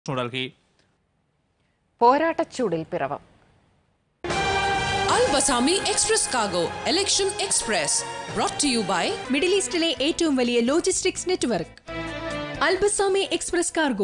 ന്യൂഡൽഹി പോരാട്ടച്ചൂടിൽ Piravam Al Basami Express Cargo, Election Express, brought to you by middle ഈസ്റ്റിലെ ഏറ്റവും വലിയ logistics network Al Basami express cargo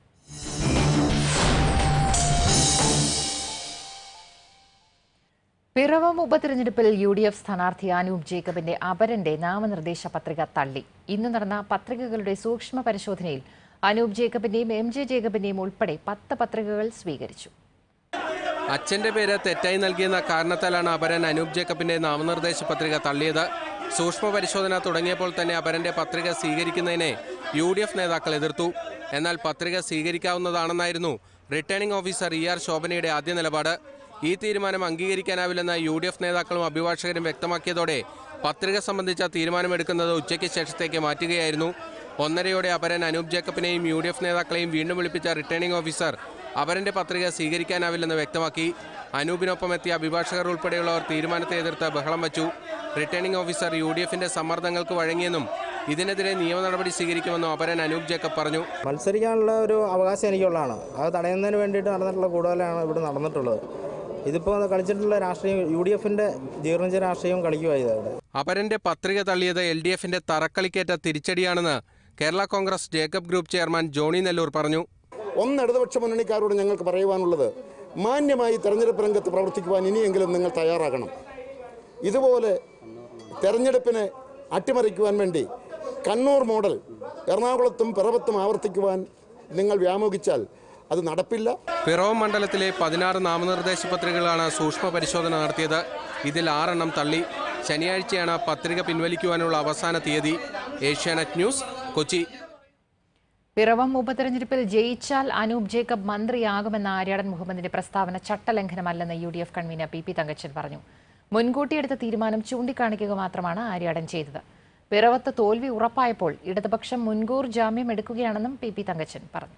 Piravam ഉപതെരഞ്ഞെടുപ്പിൽ U D F സ്ഥാനാർത്ഥി അനൂപ് ജേക്കബിന്റെ അപരന്റെ നാമനിർദ്ദേശ പത്രിക തള്ളി ഇന്ന് നടന്ന പത്രികകളുടെ സൂക്ഷ്മ പരിശോധനയിൽ അനൂപ് ജേക്കബിന്റെയും എം ജെ ജേക്കബിന്റെയും ഉൾപ്പെടെ പത്ത് പത്രികകൾ സ്വീകരിച്ചു അച്ഛന്റെ പേര് തെറ്റായി നൽകിയെന്ന കാരണത്താലാണ് അപരൻ അനൂപ് ജേക്കബിന്റെ നാമനിർദ്ദേശ പത്രിക തള്ളിയത് സൂക്ഷ്മ പരിശോധന തുടങ്ങിയപ്പോൾ തന്നെ അപരന്റെ പത്രിക സ്വീകരിക്കുന്നതിനെ യു ഡി എഫ് നേതാക്കൾ എതിർത്തു എന്നാൽ പത്രിക സ്വീകരിക്കാവുന്നതാണെന്നായിരുന്നു റിട്ടേണിംഗ് ഓഫീസർ ഇ ആർ ശോഭനയുടെ ആദ്യ നിലപാട് ഈ തീരുമാനം അംഗീകരിക്കാനാവില്ലെന്ന് യു ഡി എഫ് നേതാക്കളും അഭിഭാഷകരും വ്യക്തമാക്കിയതോടെ പത്രിക സംബന്ധിച്ച തീരുമാനമെടുക്കുന്നത് ഉച്ചയ്ക്ക് ശേഷത്തേക്ക് മാറ്റുകയായിരുന്നു ഒന്നരയോടെ അപരൻ അനൂപ് ജേക്കബിനെയും യു ഡി എഫ് നേതാക്കളെയും വീണ്ടും വിളിപ്പിച്ച റിട്ടേണിംഗ് ഓഫീസർ അപരന്റെ പത്രിക സ്വീകരിക്കാനാവില്ലെന്ന് വ്യക്തമാക്കി അനൂപിനൊപ്പം എത്തിയ അഭിഭാഷകർ ഉൾപ്പെടെയുള്ളവർ തീരുമാനത്തെ എതിർത്ത് ബഹളം വച്ചു റിട്ടേണിംഗ് ഓഫീസർ യു ഡി എഫിന്റെ സമ്മർദ്ദങ്ങൾക്ക് വഴങ്ങിയെന്നും ഇതിനെതിരെ നിയമ നടപടി സ്വീകരിക്കുമെന്നും അപരൻ അനൂപ് ജേക്കബ് പറഞ്ഞു മത്സരിക്കാനുള്ള ഒരു അവകാശം എനിക്കുള്ളതാണ് അത് തടയുന്നതിന് വേണ്ടിയിട്ട് നടന്നിട്ടുള്ള കൂടുതലാണ് ഇവിടെ നടന്നിട്ടുള്ളത് ഇതിപ്പോൾ കളിച്ചിട്ടുള്ള രാഷ്ട്രീയം യു ഡി എഫിൻ്റെ ജീർണിച്ച രാഷ്ട്രീയവും കളിക്കുമായത് അവിടെ അപരന്റെ പത്രിക തള്ളിയത് എൽ ഡി എഫിന്റെ തറക്കളിക്കേറ്റ തിരിച്ചടിയാണെന്ന് കേരള കോൺഗ്രസ് ജേക്കബ് ഗ്രൂപ്പ് ചെയർമാൻ ജോണി നെല്ലൂർ പറഞ്ഞു ഒന്ന് ഇടതുപക്ഷ മുന്നണിക്കാരോട് ഞങ്ങൾക്ക് പറയുവാനുള്ളത് മാന്യമായി തെരഞ്ഞെടുപ്പ് രംഗത്ത് പ്രവർത്തിക്കുവാൻ ഇനിയെങ്കിലും നിങ്ങൾ തയ്യാറാകണം ഇതുപോലെ തെരഞ്ഞെടുപ്പിനെ അട്ടിമറിക്കുവാൻ വേണ്ടി കണ്ണൂർ മോഡൽ എറണാകുളത്തും പിറവത്തും ആവർത്തിക്കുവാൻ നിങ്ങൾ വ്യാമോഹിച്ചാൽ അത് നടപ്പില്ല പിറവം മണ്ഡലത്തിലെ പതിനാറ് നാമനിർദ്ദേശ പത്രികകളാണ് സൂക്ഷ്മ പരിശോധന നടത്തിയത് ഇതിൽ ആറെണ്ണം തള്ളി ശനിയാഴ്ചയാണ് പത്രിക പിൻവലിക്കുവാനുള്ള അവസാന തീയതി ഏഷ്യാനെറ്റ് ന്യൂസ് കൊച്ചി പിറവം ഉപതെരഞ്ഞെടുപ്പിൽ ജയിച്ചാൽ അനൂപ് ജേക്കബ് മന്ത്രിയാകുമെന്ന ആര്യാടൻ മുഹമ്മദിന്റെ പ്രസ്താവന ചട്ടലംഘനമല്ലെന്ന് U D F convener P P Thankachan പറഞ്ഞു മുൻകൂട്ടിയെടുത്ത തീരുമാനം ചൂണ്ടിക്കാണിക്കുക മാത്രമാണ് ആര്യാടൻ ചെയ്തത് പിറവത്ത് തോൽവി ഉറപ്പായപ്പോൾ ഇടതുപക്ഷം മുൻകൂർ ജാമ്യം എടുക്കുകയാണെന്നും പി പി തങ്കച്ചൻ പറഞ്ഞു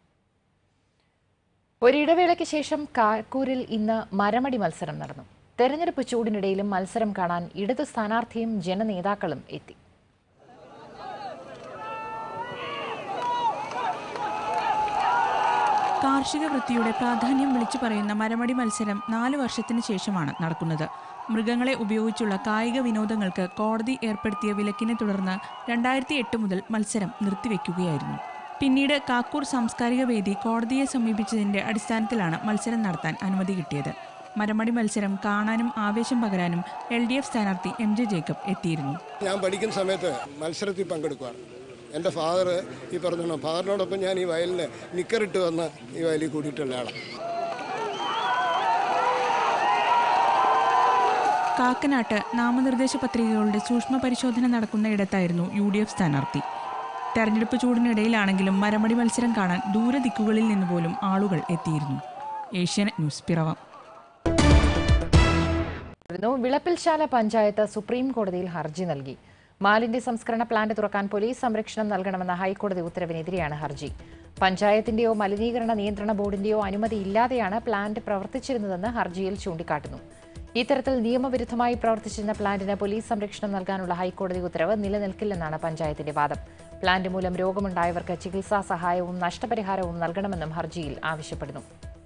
ഒരിടവേളയ്ക്ക് ശേഷം കാക്കൂരിൽ ഇന്ന് മരമടി മത്സരം നടന്നു തെരഞ്ഞെടുപ്പ് ചൂടിനിടയിലും മത്സരം കാണാൻ ഇടതു സ്ഥാനാർത്ഥിയും ജനനേതാക്കളും എത്തി കാർഷിക വൃത്തിയുടെ പ്രാധാന്യം വിളിച്ചു പറയുന്ന മരമടി മത്സരം നാല് വർഷത്തിന് ശേഷമാണ് നടക്കുന്നത് മൃഗങ്ങളെ ഉപയോഗിച്ചുള്ള കായിക വിനോദങ്ങൾക്ക് കോടതി ഏർപ്പെടുത്തിയ വിലക്കിനെ തുടർന്ന് രണ്ടായിരത്തി എട്ട് മുതൽ മത്സരം നിർത്തിവെക്കുകയായിരുന്നു പിന്നീട് കാക്കൂർ സാംസ്കാരിക വേദി കോടതിയെ സമീപിച്ചതിന്റെ അടിസ്ഥാനത്തിലാണ് മത്സരം നടത്താൻ അനുമതി കിട്ടിയത് മരമടി മത്സരം കാണാനും ആവേശം പകരാനും എൽ ഡി എഫ് സ്ഥാനാർത്ഥി എം ജെ ജേക്കബ് എത്തിയിരുന്നു ഞാൻ പഠിക്കുന്ന സമയത്ത് മത്സരത്തിൽ പങ്കെടുക്കുവാണ് എൻ്റെ ഫാദർ ഈ പറഞ്ഞോ ഫാദറിനോടൊപ്പം ഞാൻ ഈ വയലിൽ നിക്കറിട്ട് വന്ന് ഈ വയലിൽ കൂടിയിട്ടുള്ള ആളാണ് കാക്കനാട്ട് നാമനിർദ്ദേശ പത്രികകളുടെ സൂക്ഷ്മ പരിശോധന നടക്കുന്ന ഇടത്തായിരുന്നു യു ഡി എഫ് സ്ഥാനാർത്ഥി തെരഞ്ഞെടുപ്പ് ചൂടിനിടയിലാണെങ്കിലും മരമടി മത്സരം കാണാൻ ദൂരദിക്കുകളിൽ നിന്ന് പോലും ആളുകൾ എത്തിയിരുന്നു ഏഷ്യാനെറ്റ് ന്യൂസ് പിറവം ുന്നു വിളപ്പിൽശാല പഞ്ചായത്ത് സുപ്രീം കോടതിയിൽ ഹർജി നൽകി മാലിന്യ സംസ്കരണ പ്ലാന്റ് തുറക്കാൻ പോലീസ് സംരക്ഷണം നൽകണമെന്ന ഹൈക്കോടതി ഉത്തരവിനെതിരെയാണ് ഹർജി പഞ്ചായത്തിന്റെയോ മലിനീകരണ നിയന്ത്രണ ബോർഡിന്റെയോ അനുമതി ഇല്ലാതെയാണ് പ്ലാന്റ് പ്രവർത്തിച്ചിരുന്നതെന്ന് ഹർജിയിൽ ചൂണ്ടിക്കാട്ടുന്നു ഇത്തരത്തിൽ നിയമവിരുദ്ധമായി പ്രവർത്തിച്ചിരുന്ന പ്ലാന്റിന് പോലീസ് സംരക്ഷണം നൽകാനുള്ള ഹൈക്കോടതി ഉത്തരവ് നിലനിൽക്കില്ലെന്നാണ് പഞ്ചായത്തിന്റെ വാദം പ്ലാന്റ് മൂലം രോഗമുണ്ടായവർക്ക് ചികിത്സാ സഹായവും നഷ്ടപരിഹാരവും നൽകണമെന്നും ഹർജിയിൽ ആവശ്യപ്പെടുന്നു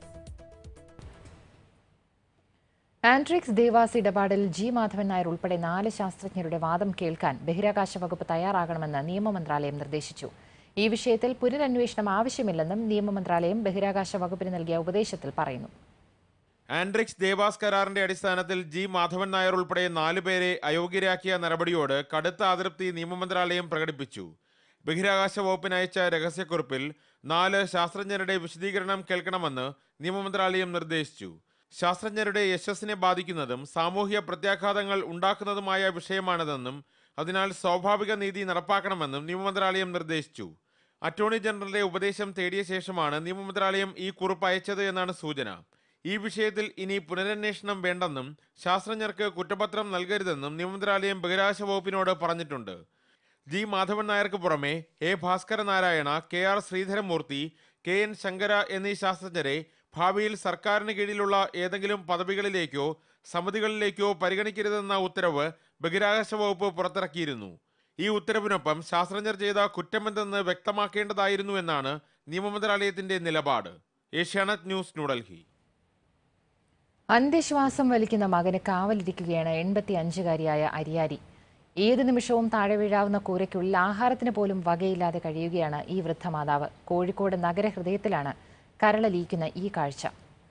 ആൻഡ്രിക്സ് ദേവാസ് ഇടപാടിൽ ജി മാധവൻ നായർ ഉൾപ്പെടെ നാല് ശാസ്ത്രജ്ഞരുടെ വാദം കേൾക്കാൻ ബഹിരാകാശ വകുപ്പ് തയ്യാറാകണമെന്ന് നിയമമന്ത്രാലയം നിർദ്ദേശിച്ചു ഈ വിഷയത്തിൽ പുനരന്വേഷണം ആവശ്യമില്ലെന്നും നിയമമന്ത്രാലയം ബഹിരാകാശ വകുപ്പിന് നൽകിയ ഉപദേശത്തിൽ പറയുന്നു ആൻഡ്രിക്സ് ദേവാസ് കരാറിന്റെ അടിസ്ഥാനത്തിൽ ജി മാധവൻ നായർ ഉൾപ്പെടെ നാലുപേരെ അയോഗ്യരാക്കിയ നടപടിയോട് കടുത്ത അതൃപ്തി നിയമമന്ത്രാലയം പ്രകടിപ്പിച്ചു ബഹിരാകാശ വകുപ്പിന് അയച്ച രഹസ്യക്കുറിപ്പിൽ നാല് ശാസ്ത്രജ്ഞരുടെ വിശദീകരണം കേൾക്കണമെന്ന് നിയമമന്ത്രാലയം നിർദ്ദേശിച്ചു ശാസ്ത്രജ്ഞരുടെ യശസ്സിനെ ബാധിക്കുന്നതും സാമൂഹ്യ പ്രത്യാഘാതങ്ങൾ ഉണ്ടാക്കുന്നതുമായ വിഷയമാണിതെന്നും അതിനാൽ സ്വാഭാവിക നീതി നടപ്പാക്കണമെന്നും നിയമമന്ത്രാലയം നിർദ്ദേശിച്ചു അറ്റോർണി ജനറലിന്റെ ഉപദേശം തേടിയ ശേഷമാണ് നിയമമന്ത്രാലയം ഈ കുറിപ്പ് അയച്ചത് എന്നാണ് സൂചന ഈ വിഷയത്തിൽ ഇനി പുനരന്വേഷണം വേണ്ടെന്നും ശാസ്ത്രജ്ഞർക്ക് കുറ്റപത്രം നൽകരുതെന്നും നിയമമന്ത്രാലയം ബഹിരാകാശ വകുപ്പിനോട് പറഞ്ഞിട്ടുണ്ട് ജി മാധവൻ നായർക്ക് പുറമെ A Bhaskara Narayana K R Sreedharamurthy K N Shankara എന്നീ ശാസ്ത്രജ്ഞരെ ഭാവിയിൽ സർക്കാരിന് കീഴിലുള്ള ഏതെങ്കിലും പദവികളിലേക്കോ സമിതികളിലേക്കോ പരിഗണിക്കരുതെന്ന ഉത്തരവ് ബഹിരാകാശ വകുപ്പ് പുറത്തിറക്കിയിരുന്നു ഈ ഉത്തരവിനൊപ്പം ശാസ്ത്രജ്ഞർ ചെയ്ത കുറ്റമെന്തെന്ന് വ്യക്തമാക്കേണ്ടതായിരുന്നു എന്നാണ് നിയമമന്ത്രാലയത്തിന്റെ നിലപാട് ഏഷ്യാനെറ്റ് ന്യൂസ് ന്യൂഡൽഹി അന്ത്യശ്വാസം വലിക്കുന്ന മകന് കാവലിരിക്കുകയാണ് എൺപത്തി അഞ്ചുകാരിയായ അരിയാരി ഏത് നിമിഷവും താഴെ വീഴാവുന്ന കൂരയ്ക്കുള്ളിൽ ആഹാരത്തിന് പോലും വകയില്ലാതെ കഴിയുകയാണ് ഈ വൃദ്ധമാതാവ് കോഴിക്കോട് നഗരഹൃദയത്തിലാണ് കരളലിയിക്കുന്ന ഈ കാഴ്ച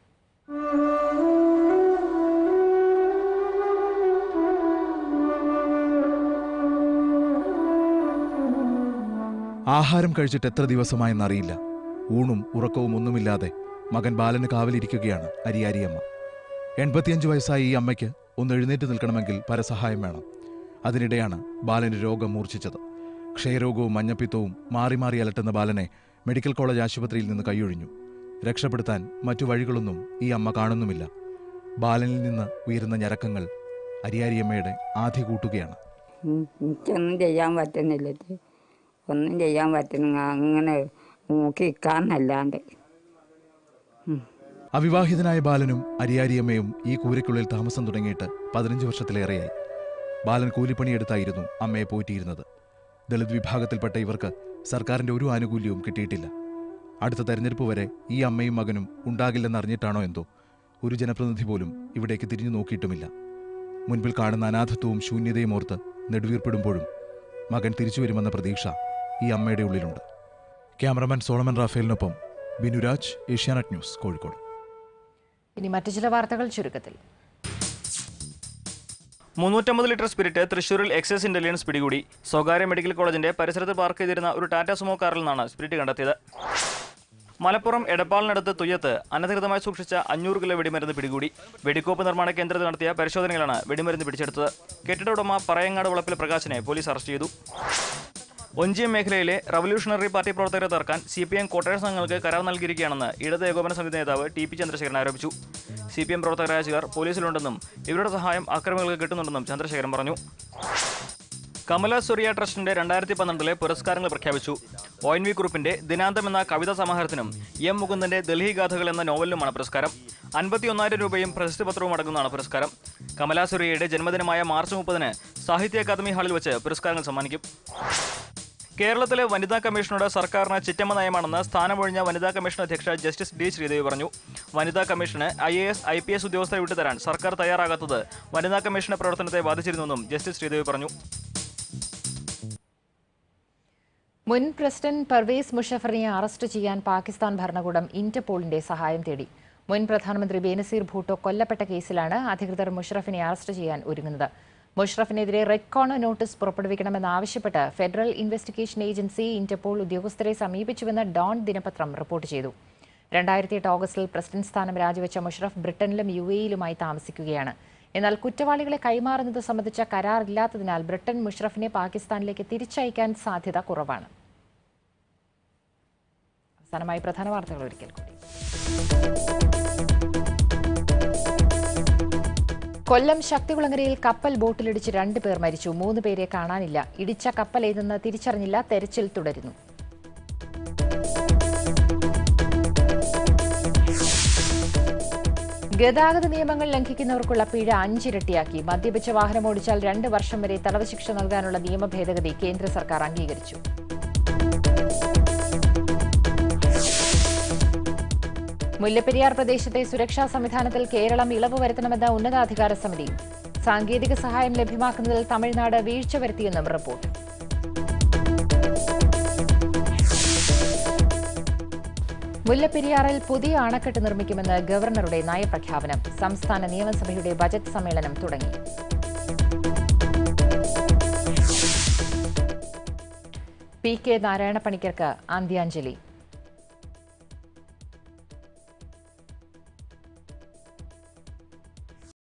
ആഹാരം കഴിച്ചിട്ട് എത്ര ദിവസമായെന്നറിയില്ല ഊണും ഉറക്കവും ഒന്നുമില്ലാതെ മകൻ ബാലന് കാവലിരിക്കുകയാണ് അരിയാരിയമ്മ എൺപത്തിയഞ്ച് വയസ്സായ ഈ അമ്മയ്ക്ക് ഒന്ന് എഴുന്നേറ്റ് നിൽക്കണമെങ്കിൽ പരസഹായം വേണം അതിനിടെയാണ് ബാലന് രോഗം മൂർച്ഛിച്ചത് ക്ഷയരോഗവും മഞ്ഞപ്പിത്തവും മാറി മാറി അലട്ടുന്ന ബാലനെ മെഡിക്കൽ കോളേജ് ആശുപത്രിയിൽ നിന്ന് കൈയൊഴിഞ്ഞു രക്ഷപ്പെടുത്താൻ മറ്റു വഴികളൊന്നും ഈ അമ്മ കാണുന്നുമില്ല ബാലനിൽ നിന്ന് ഉയരുന്ന ഞരക്കങ്ങൾ അരിയാരിയമ്മയുടെ ആധി കൂട്ടുകയാണ് ഉം, എനിക്കൊന്നും ചെയ്യാൻ പറ്റുന്നില്ല ഇത്. ഒന്നും ചെയ്യാൻ പറ്റുന്നില്ല അങ്ങനെ നോക്കി നിൽക്കാന്നല്ലാണ്ട് അവിവാഹിതനായ ബാലനും അരിയാരിയമ്മയും ഈ കൂരയ്ക്കുള്ളിൽ താമസം തുടങ്ങിയിട്ട് പതിനഞ്ച് വർഷത്തിലേറെയായി ബാലൻ കൂലിപ്പണിയെടുത്തായിരുന്നു അമ്മയെ പോറ്റിയിരുന്നത് ദളിത് വിഭാഗത്തിൽപ്പെട്ട ഇവർക്ക് സർക്കാരിന്റെ ഒരു ആനുകൂല്യവും കിട്ടിയിട്ടില്ല അടുത്ത തെരഞ്ഞെടുപ്പ് വരെ ഈ അമ്മയും മകനും ഉണ്ടാകില്ലെന്നറിഞ്ഞിട്ടാണോ എന്തോ ഒരു ജനപ്രതിനിധി പോലും ഇവിടേക്ക് തിരിഞ്ഞു നോക്കിയിട്ടുമില്ല മുൻപിൽ കാണുന്ന അനാഥത്വവും ശൂന്യതയും ഓർത്ത് നെടുവീർപ്പിടുമ്പോഴും മകൻ തിരിച്ചു വരുമെന്ന പ്രതീക്ഷ ഈ അമ്മയുടെ ഉള്ളിലുണ്ട് ക്യാമറമാൻ സോളമൻ റാഫേലിനൊപ്പം ബിനുരാജ് ഏഷ്യാനെറ്റ് ന്യൂസ് കോഴിക്കോട് ഇനി മറ്റു ചില വാർത്തകൾ ചുരുക്കത്തിൽ മുന്നൂറ്റമ്പത് ലിറ്റർ സ്പിരിറ്റ് തൃശൂരിൽ എക്സൈസ് ഇന്റലിജൻസ് പിടികൂടി സ്വകാര്യ മെഡിക്കൽ കോളേജിന്റെ പരിസരത്ത് പാർക്ക് ചെയ്തിരുന്ന ഒരു ടാറ്റ സുമോ കാറിൽ നിന്നാണ് സ്പിരിറ്റ് കണ്ടെത്തിയത് മലപ്പുറം എടപ്പാളിനടുത്ത് തുയ്യത്ത് അനധികൃതമായി സൂക്ഷിച്ച അഞ്ഞൂറ് കിലോ വെടിമരുന്ന് പിടികൂടി വെടിക്കോപ്പ് നിർമ്മാണ കേന്ദ്രത്തിൽ നടത്തിയ പരിശോധനയിലാണ് വെടിമരുന്ന് പിടിച്ചെടുത്തത് കെട്ടിട ഉടമ പറയങ്ങാട് വളപ്പിൽ പ്രകാശിനെ പോലീസ് അറസ്റ്റ് ചെയ്തു ഒഞ്ചിയം മേഖലയിലെ റവല്യൂഷണറി പാർട്ടി പ്രവർത്തകരെ തർക്കാൻ സി പി എം കോട്ടയ സംഘങ്ങൾക്ക് കരാർ നൽകിയിരിക്കുകയാണെന്ന് ഇടത് ഏകോപന സമിതി നേതാവ് ടി പി ചന്ദ്രശേഖരൻ ആരോപിച്ചു സി പി എം പ്രവർത്തകരായ ചിലർ പോലീസിലുണ്ടെന്നും ഇവരുടെ സഹായം അക്രമികൾക്ക് കിട്ടുന്നുണ്ടെന്നും ചന്ദ്രശേഖരൻ പറഞ്ഞു കമല സൂര്യ ട്രസ്റ്റിന്റെ രണ്ടായിരത്തി പന്ത്രണ്ടിലെ പുരസ്കാരങ്ങൾ പ്രഖ്യാപിച്ചു ഒ എൻ വി കുറുപ്പിന്റെ ദിനാന്തം എന്ന കവിതാ സമാഹാരത്തിനും എം മുകുന്ദന്റെ ഡൽഹി ഗാഥകൾ എന്ന നോവലിനുമാണ് പുരസ്കാരം അൻപത്തിയൊന്നായിരം രൂപയും പ്രശസ്തി പത്രവും അടങ്ങുന്നതാണ് പുരസ്കാരം കമല സൂര്യയുടെ ജന്മദിനമായ മാർച്ച് മുപ്പതിന് സാഹിത്യ അക്കാദമി ഹാളിൽ വെച്ച് പുരസ്കാരങ്ങൾ സമ്മാനിക്കും കേരളത്തിലെ വനിതാ കമ്മീഷനോട് സർക്കാരിന് ചിറ്റമ്മ നയമാണെന്ന് സ്ഥാനമൊഴിഞ്ഞ വനിതാ കമ്മീഷൻ അധ്യക്ഷ ജസ്റ്റിസ് ഡി ശ്രീദേവി പറഞ്ഞു വനിതാ കമ്മീഷന് I A S I P S ഉദ്യോഗസ്ഥരെ വിട്ടുതരാൻ സർക്കാർ തയ്യാറാകാത്തത് വനിതാ കമ്മീഷന്റെ പ്രവർത്തനത്തെ ബാധിച്ചിരുന്നുവെന്നും ജസ്റ്റിസ് ശ്രീദേവി പറഞ്ഞു മുൻ പ്രസിഡന്റ് പർവേസ് മുഷഫറിനെ അറസ്റ്റ് ചെയ്യാൻ പാകിസ്ഥാൻ ഭരണകൂടം ഇന്റർപോളിന്റെ സഹായം തേടി മുൻ പ്രധാനമന്ത്രി ബേനസീർ ഭൂട്ടോ കൊല്ലപ്പെട്ട കേസിലാണ് അധികൃതർ മുഷറഫിനെ അറസ്റ്റ് ചെയ്യാൻ ഒരുങ്ങുന്നത് മുഷറഫിനെതിരെ റെഡ് കോർണർ നോട്ടീസ് പുറപ്പെടുവിക്കണമെന്നാവശ്യപ്പെട്ട് ഫെഡറൽ ഇൻവെസ്റ്റിഗേഷൻ ഏജൻസി ഇന്റർപോൾ ഉദ്യോഗസ്ഥരെ സമീപിച്ചുവെന്ന് ഡോൺ ദിനപത്രം റിപ്പോർട്ട് ചെയ്തു രണ്ടായിരത്തി എട്ട് ഓഗസ്റ്റിൽ പ്രസിഡന്റ് സ്ഥാനം രാജിവെച്ച മുഷറഫ് ബ്രിട്ടനിലും യു എയിലുമായി താമസിക്കുകയാണ് എന്നാൽ കുറ്റവാളികളെ കൈമാറുന്നത് സംബന്ധിച്ച കരാറില്ലാത്തതിനാൽ ബ്രിട്ടൻ മുഷറഫിനെ പാകിസ്ഥാനിലേക്ക് തിരിച്ചയക്കാൻ സാധ്യത കുറവാണ് അവസാനമായി പ്രധാന വാർത്തകൾ ഒരിക്കൽ കൂടി കൊല്ലം ശക്തികുളങ്ങരയിൽ കപ്പൽ ബോട്ടിലിടിച്ച് രണ്ട് പേർ മരിച്ചു മൂന്ന് പേരെ കാണാനില്ല ഇടിച്ച കപ്പൽ ഏതെന്ന് തിരിച്ചറിഞ്ഞില്ല തെരച്ചിൽ തുടരുന്നു ഗതാഗത നിയമങ്ങൾ ലംഘിക്കുന്നവർക്കുള്ള പിഴ അഞ്ചിരട്ടിയാക്കി മദ്യപിച്ച് വാഹനമോടിച്ചാൽ രണ്ട് വർഷം വരെ തടവ് ശിക്ഷ നൽകാനുള്ള നിയമ ഭേദഗതി കേന്ദ്ര സർക്കാർ അംഗീകരിച്ചു മുല്ലപ്പെരിയാർ പ്രദേശത്തെ സുരക്ഷാ സംവിധാനത്തിൽ കേരളം ഇളവ് വരുത്തണമെന്ന ഉന്നതാധികാര സമിതി സാങ്കേതിക സഹായം ലഭ്യമാക്കുന്നതിൽ തമിഴ്നാട് വീഴ്ച വരുത്തിയെന്നും റിപ്പോർട്ട് മുല്ലപ്പെരിയാറിൽ പുതിയ അണക്കെട്ട് നിർമ്മിക്കുമെന്ന് ഗവർണറുടെ നയപ്രഖ്യാപനം സംസ്ഥാന നിയമസഭയുടെ ബജറ്റ് സമ്മേളനം തുടങ്ങി പി കെ നാരായണ പണിക്കർക്ക് അന്ത്യാഞ്ജലി